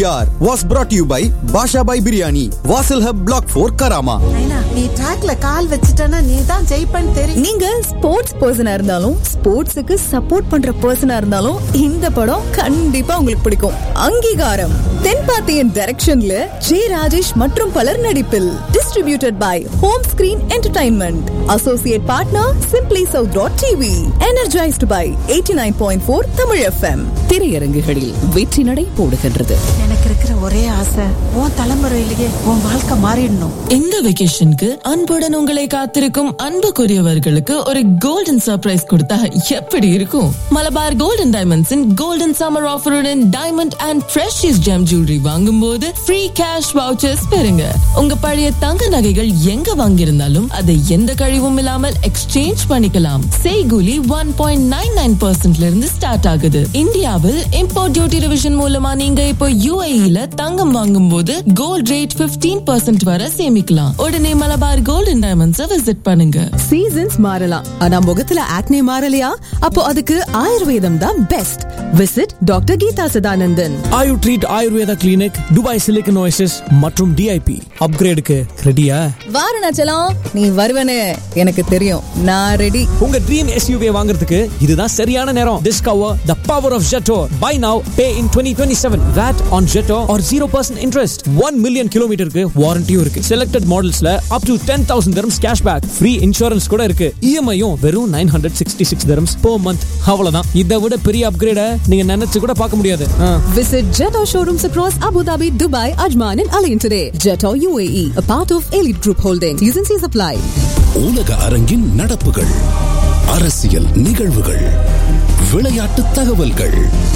R வாஸ் brought to you by Basha Bhai biryani Vasal hub block four Karama நைனா நீ ட்ராக்ல கால் வச்சுட்டனா நீ தான் ஜெயிப்பன்னு தெரியும் நீங்க ஸ்போர்ட்ஸ் பர்சனா இருந்தாலும் ஸ்போர்ட்ஸுக்கு சப்போர்ட் பண்ற பர்சனா இருந்தாலும் இந்த படம் கண்டிப்பா உங்களுக்கு பிடிக்கும் அங்கீகாரம் தென்பாத்தியின் டைரக்ஷன்ல ஜே ராஜேஷ் மற்றும் பலர் நடிப்பில் distributed by home screen entertainment associate partner simply south dot TV energised by eighty nine point four Tamil FM திரையரங்குகளில் வெற்றி நடை போடுகின்றது எனக்கு இருக்கிற ஒரே ஆசை உன் தலைமுறையிலேயே உன் வாழ்க்கை மாறிடணும் இந்த வெக்கேஷனுக்கு அன்புடன் உங்களை காத்திருக்கும் அன்புக்குரியவர்களுக்கு ஒரு கோல்டன் சர்ப்ரைஸ் கொடுத்தா எப்படி இருக்கும் மலபார் கோல்டன் டைமண்ட்ஸின் கோல்டன் சம்மர் ஆஃபருடன் diamond and precious gem jewellery வாங்கும் போது ஃப்ரீ கேஷ் வவுச்சர்ஸ் பெறுங்க உங்க பழைய தங்க நகைகள் எங்க வாங்கியிருந்தாலும் அதை எந்த கழிவும் இல்லாமல் எக்ஸ்சேஞ்ச் பண்ணிக்கலாம் செய்கூலி ஒன் பாயிண்ட் நைன் நைன் பர்சன்ட்ல இருந்து ஸ்டார்ட் ஆகுது இந்தியாவில் இம்போர்ட் டியூட்டி ரிவிஷன் மூலமா நீங்க இப்போ யூஏஇல தங்கம் வாங்கும் போது கோல்ட் ரேட் 15% பர்சன்ட் வரை சேமிக்கலாம் உடனே மலபார் கோல்டன் டைமண்ட்ஸை விசிட் பண்ணுங்க சீசன்ஸ் மாறலாம் ஆனா முகத்துல ஆக்னே மாறலையா அப்போ அதுக்கு ஆயுர்வேதம் தான் best visit doctor Geetha Sadanandan Ayu treat Ayurveda clinic Dubai silicon oasis மற்றும் டிஐபி அப்கிரேடுக்கு ரெடியா வாரணாச்சலம் நீ வருவனு எனக்கு தெரியும் நான் ரெடி உங்க ட்ரீம் எஸ்யூவி வாங்குறதுக்கு இதுதான் சரியான நேரம் discover the power of Jetour buy now pay in 2027 what on Jetour are 0% interest 1 million கிலோமீட்டருக்கு வாரண்டியும் இருக்கு செலக்டட் மாடல்ஸ்ல up to 10000 dirhams cashback free insurance கூட இருக்கு இஎம்ஐயும் வெறும் 966 dirhams per month அவ்வளவுதான் இதை விட பெரிய அப்கிரேட நீங்க நினைச்சு கூட பார்க்க முடியாது ஆ. Visit Jetto showrooms across Abu Dhabi, Dubai, Ajman and Alain today. Jetto UAE, a part of Elite Group Holding. T's and C's apply. உலக அரங்கின் நடப்புகள் அரசியல் நிகழ்வுகள் விளையாட்டு தகவல்கள்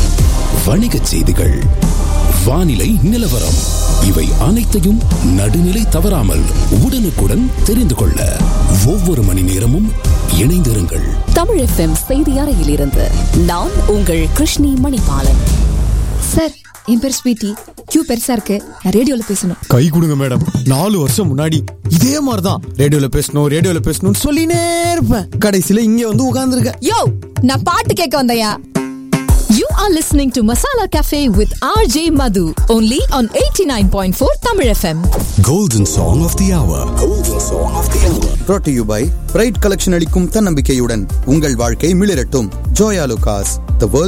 வணிகச் செய்திகள் வானிலை நிலவரம் இவை அனைத்தையும் நடுநிலை தவறாமல் உடனுக்குடன் தெரிந்து கொள்ள ஒவ்வொரு மணி நேரமும் இணைந்திருங்கள் தமிழ் எஃப்எம் செய்தி அறையிலிருந்து நான் உங்கள் கிருஷ்ணி மணிபாலன் சார் என் பேர் ஸ்வீட்டி கியூ பெருசா இருக்கு நான் ரேடியோல பேசணும் கை கொடுங்க மேடம் நாலு வருஷம் முன்னாடி இதே மாதிரிதான் ரேடியோல பேசணும் ரேடியோல பேசணும்னு சொல்லினே இருப்பேன் கடைசியில இங்க வந்து உட்கார்ந்துருக்க யோ நான் பாட்டு கேட்க வந்தயா You are listening to Masala Cafe with RJ Madhu only on 89.4 Tamil FM. Golden song of the hour golden song of the hour brought to you by pride collection அளிக்கும் தன்னம்பிக்கையுடன் உங்கள் வாழ்க்கை மிளிரட்டும் ஜோயா லுகாஸ் த